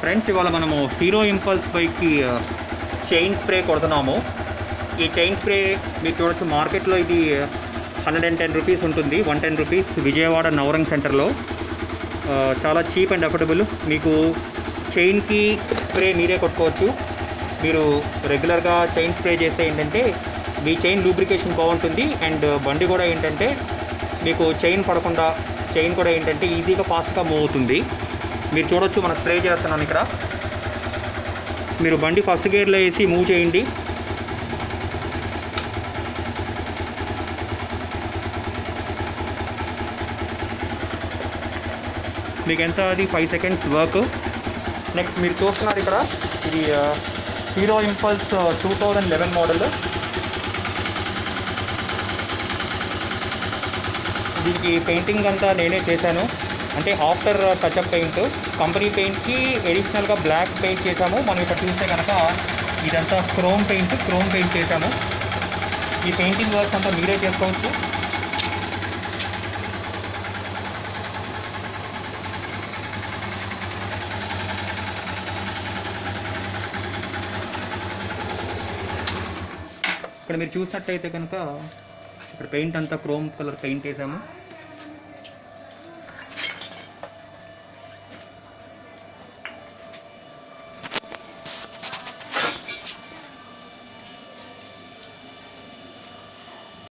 friends ఇవాళ మనము Hero Impulse బైక్కి చైన్ స్ప్రే కొడుతున్నాము ఈ చైన్ స్ప్రే మీరు చూడొచ్చు మార్కెట్లో ఇది హండ్రెడ్ అండ్ టెన్ రూపీస్ ఉంటుంది one ten rupees Vijayawada Navrang సెంటర్లో ఆ, చాలా చీప్ అండ్ అఫోర్డబుల్ మీకు చైన్కి స్ప్రే మీరే కొట్టుకోవచ్చు మీరు రెగ్యులర్గా చైన్ స్ప్రే చేస్తే ఏంటంటే మీ చైన్ లూబ్రికేషన్ బాగుంటుంది అండ్ బండి కూడా ఏంటంటే మీకు చైన్ పడకుండా చైన్ కూడా ఏంటంటే ఈజీగా ఫాస్ట్గా మూవ్ అవుతుంది మీరు చూడొచ్చు మనం స్ప్రే చేస్తున్నాను ఇక్కడ మీరు బండి ఫస్ట్ గేర్లో వేసి మూవ్ చేయండి మీకు ఎంత అది ఫైవ్ సెకండ్స్ వర్క్ నెక్స్ట్ మీరు చూస్తున్నారు ఇక్కడ ఇది Hero Impulse two thousand eleven model దీనికి పెయింటింగ్ అంతా నేనే చేశాను అంటే ఆఫ్టర్ టచ్అప్ పెయింట్ కంపెనీ పెయింట్కి ఎడిషనల్గా బ్లాక్ పెయింట్ చేశాము మనం ఇక్కడ చూస్తే కనుక ఇదంతా క్రోమ్ పెయింట్ క్రోమ్ పెయింట్ చేశాము ఈ పెయింటింగ్ వర్క్ అంతా మీరే చేసుకోవచ్చు ఇక్కడ మీరు చూసినట్టయితే కనుక ఇక్కడ పెయింట్ అంతా క్రోమ్ కలర్ పెయింట్ వేసాము